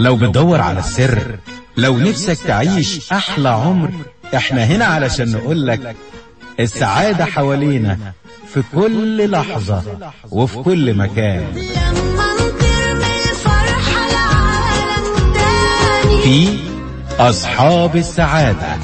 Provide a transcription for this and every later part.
لو بتدور على السر لو نفسك تعيش أحلى عمر احنا هنا علشان نقولك السعادة حوالينا في كل لحظة وفي كل مكان لما نطير من الفرحة لعالم تاني في أصحاب السعادة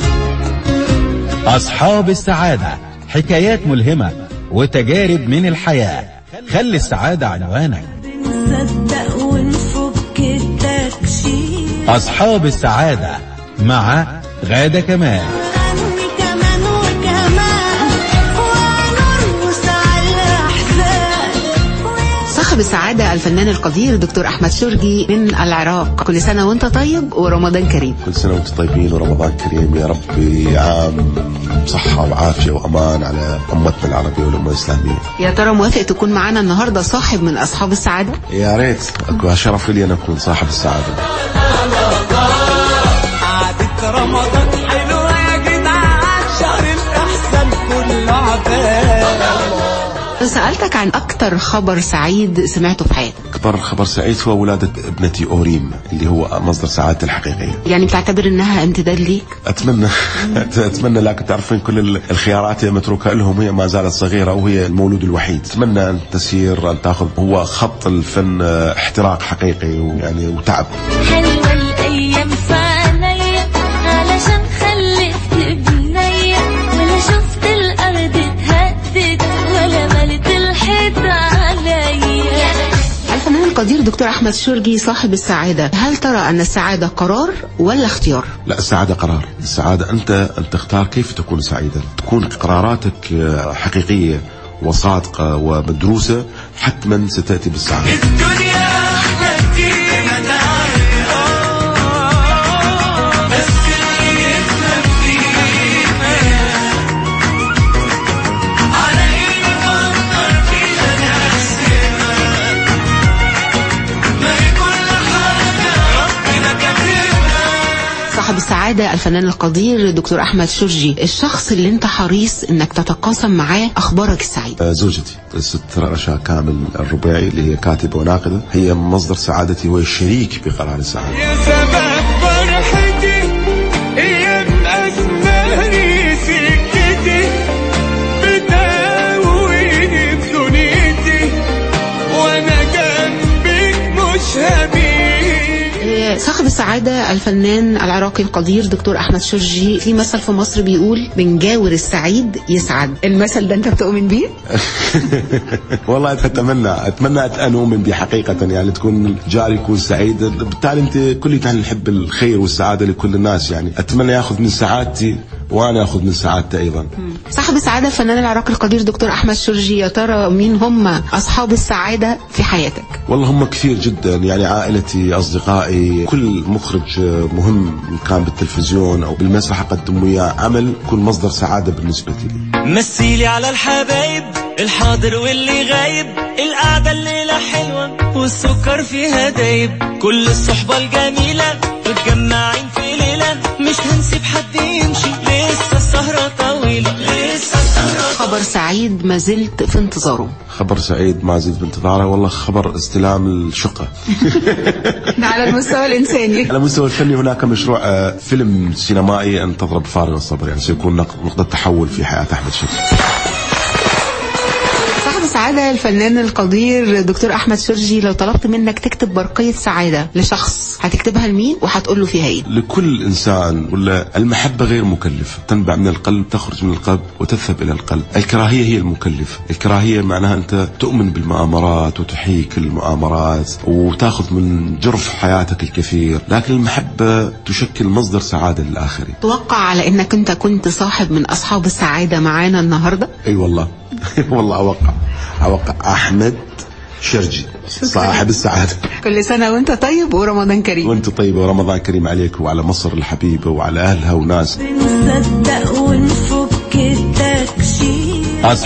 أصحاب السعادة حكايات ملهمة وتجارب من الحياة خلي السعادة عنوانك نصدق ونفك التكشيف أصحاب السعادة مع غادة كمال غني كمان وكمان ونرقص على الأحزان صاحب السعادة الفنان القدير دكتور أحمد شرجي من العراق كل سنة وانت طيب ورمضان كريم كل سنة وانتم طيبين ورمضان كريم يا رب عام صحة وعافية وأمان على أمتنا العربية والأمة الإسلامية يا ترى موافق تكون معانا النهاردة صاحب من أصحاب السعادة يا ريت أكو شرف لي أن أكون صاحب السعادة قعدة رمضان حلوة يا جدعان شهر الإحسان كله عباد سألتك عن أكتر خبر سعيد سمعته في حياتك أكبر خبر سعيد هو ولادة ابنتي أوريم اللي هو مصدر سعادتي الحقيقية يعني بتعتبر إنها امتداد ليك أتمنى أتمنى لكن تعرفين كل الخيارات هي متروكة لهم هي ما زالت صغيرة وهي المولود الوحيد أتمنى أن تسير أن تأخذ هو خط الفن اه، احتراق حقيقي ويعني وتعب حلوة الأيام في عينيا علشان خلفت بنية ولا شفت الأرض اتهدت ولا ملت الحيط عليا الفنان القدير دكتور أحمد شرجي صاحب السعادة هل ترى أن السعادة قرار ولا اختيار؟ لا السعادة قرار السعادة أنت أن تختار كيف تكون سعيدا تكون قراراتك اه، حقيقية وصادقة ومدروسة حتما ستأتي بالسعادة الدنيا احلى كتير متاعها بس اللي يفهم فيها على ايه نفكر فيها نحسبها ما هي كل حاجة ربنا كاتبها صاحب السعادة الفنان القدير دكتور أحمد شرجي الشخص اللي انت حريص انك تتقاسم معاه أخبارك السعيدة آه، زوجتي الست رشا كامل الربيعي اللي هي كاتبة وناقدة هي مصدر سعادتي وهي الشريك بقرار السعادة يا سبب فرحتي ايام اسماني سكتي بتاويني بدنيتي وانا جنبك مش هبيت آه، صاحب السعادة الفنان العراقي القدير دكتور أحمد شرجي في مثل في مصر بيقول بنجاور السعيد يسعد المثل ده انت بتؤمن بيه؟ والله اتمنى اتمنى ان اؤمن به حقيقه يعني تكون جاري يكون سعيد بالتالي انت كل يعني نحب الخير والسعاده لكل الناس يعني اتمنى ياخذ من سعادتي وانا اخذ من سعادته ايضا صاحب السعادة الفنان العراقي القدير دكتور أحمد شرجي يا ترى مين هم أصحاب السعادة في حياتك؟ والله هم كثير جدا يعني عائلتي اصدقائي كل مخرج مهم إن كان بالتلفزيون او بالمسرح اقدم وياه عمل يكون مصدر سعاده بالنسبه لي مثيلي على الحبايب الحاضر واللي غايب القعدة الليلة حلوة والسكر فيها دايب كل الصحبة الجميلة متجمعين في ليلة مش هنسيب حد يمشي لسه السهرة طويلة لسه السهرة خبر سعيد ما زلت في انتظاره خبر سعيد ما زلت بانتظاره والله خبر استلام الشقه ده على المستوى الإنساني على المستوى الفني هناك مشروع آه، فيلم سينمائي انتظر بفارغ الصبر يعني سيكون نق- نقطة تحول في حياة أحمد شوقي صاحب السعادة الفنان القدير دكتور أحمد شرجي لو طلبت منك تكتب برقية سعادة لشخص هتكتبها لمين وهتقول له فيها ايه؟ لكل إنسان ولا المحبة غير مكلفة تنبع من القلب تخرج من القلب وتذهب إلى القلب الكراهية هي المكلفة الكراهية معناها أنت تؤمن بالمؤامرات وتحيك المؤامرات وتاخذ من جرف حياتك الكثير لكن المحبة تشكل مصدر سعادة للآخرين توقع على انك انت كنت صاحب من اصحاب السعادة معانا النهاردة اي والله والله اوقع اوقع احمد شرجي صاحب السعاده كل سنة وانت طيب ورمضان كريم وانت طيبه ورمضان كريم عليك وعلى مصر الحبيبه وعلى اهلها وناس نصدق ونفك التكشيف